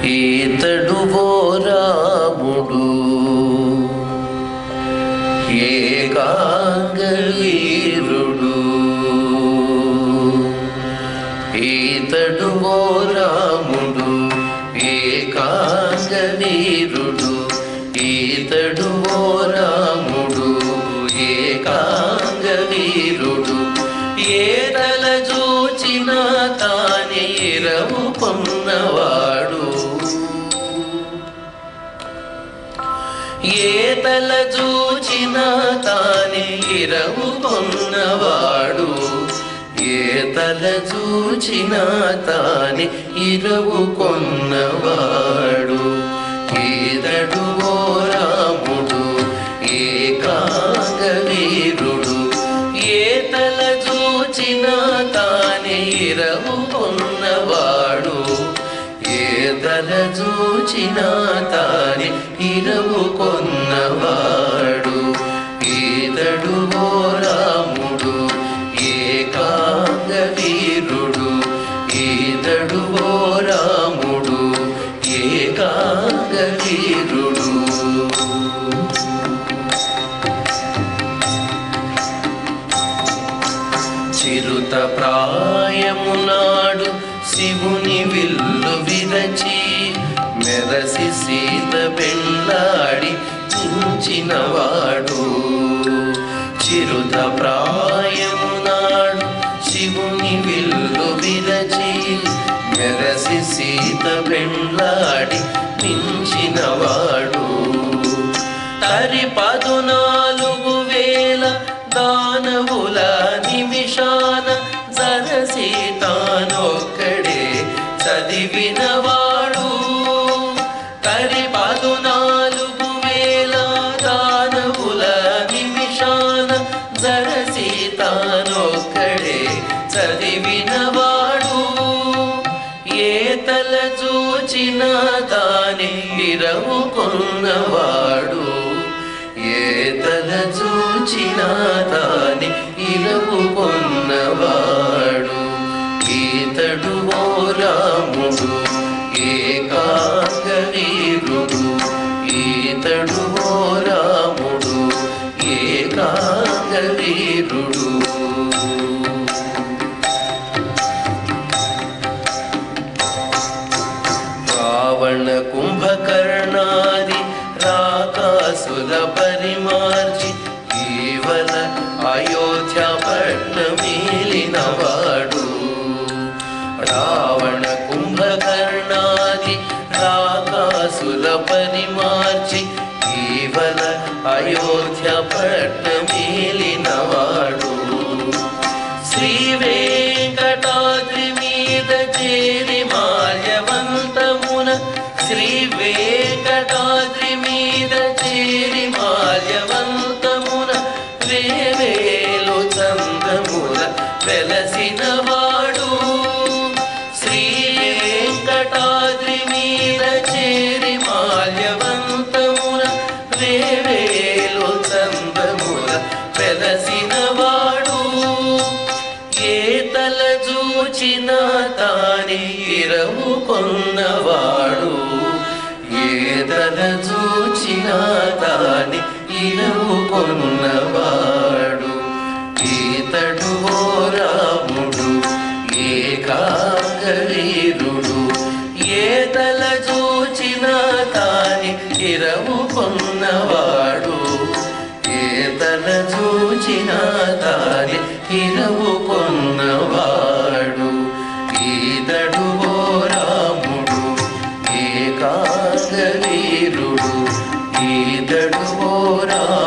ఈతడు ఓ రాముడు ఏకాంగవీరుడు ఈతడు ఓ రాముడు ఏకాంగవీరుడు ఈతడు ఓ రాముడు ఏకాంగవీరుడు ఏదల చూచిన తానే ఇరవు పొన్నవాడు ఏతల చూచిన తానే ఇరవు కొన్నవాడు ఏతల చూచిన తానే ఇరవు కొన్నవాడు ఈదడు ఓ రాముడు ఏకాంగవీరుడు ఏతల చూచిన తానే ఇరవు కొన్నవాడు ఏదల చూచిన తాని ఇరవు కొన్నవాడు ఈదడు ఓ రాముడు ఏకాంగవీరుడు ఈదడు ఓ రాముడు ఏకాంగవీరుడు చిరుత ప్రాయమునాడు శివుని విల్లు విరచి మెరసి సీత పెళ్ళాడి చించినవాడు చిరుత ప్రాయమునాడు శివుని విల్లు విరచి మెరసి సీత పెళ్ళాడి మించినవాడు తరి పదునాలుగు వేల దానవుల నిమిషాన సరసి తానొక్కడే చదివినవాడు తరి పదునాలుగు వేల దానవుల నిమిషాన సరసి తానొక్కడే చదివినవాడు ఏతల చూచిన తానే ఇరవు కొన్నవాడు ఏతల చూచిన తానే ఇరవు కొన్నవాడు ఈతడు ఓ రాముడు ఏకాంగవీరుడు ఈతడు ఓ రాముడు ఏకాంగవీరుడు రావణ కుంభకర్ణాది రాకాసుల పరిమార్చి కేవల అయోధ్య పట్నమేలినవాడు రావణ కుంభకర్ణాది రాకాసుల పరిమార్చి కేవల అయోధ్య పట్నమేలినవాడు శ్రీ వెంకటాద్రి మీద చేరి మాల్యవంతమున శ్రీ వెంకటాద్రి మీద చేరి మాల్యవంతమున వేవేలు చందముల వెలసిన వాడు శ్రీ వెంకటాద్రి మీద చేరి మాల్యవంతమున వేవేలు చందముల వెలసిన వాడు ఏతల చూచిన తానే ఇరవు కొన్నవాడు ఏతల చూచిన తానే ఇరవు కొన్నవాడు ఈతడు ఓ రాముడు ఏకాంగవీరుడు ఏతల చూచిన తానే ఇరవు కొన్నవాడు ఏతల చూచిన తాని ఇరవు కొన్నవాడు ఈతడు ఓ రాముడు ఏకాంగవీరుడు ఈతడు ఓ రాముడు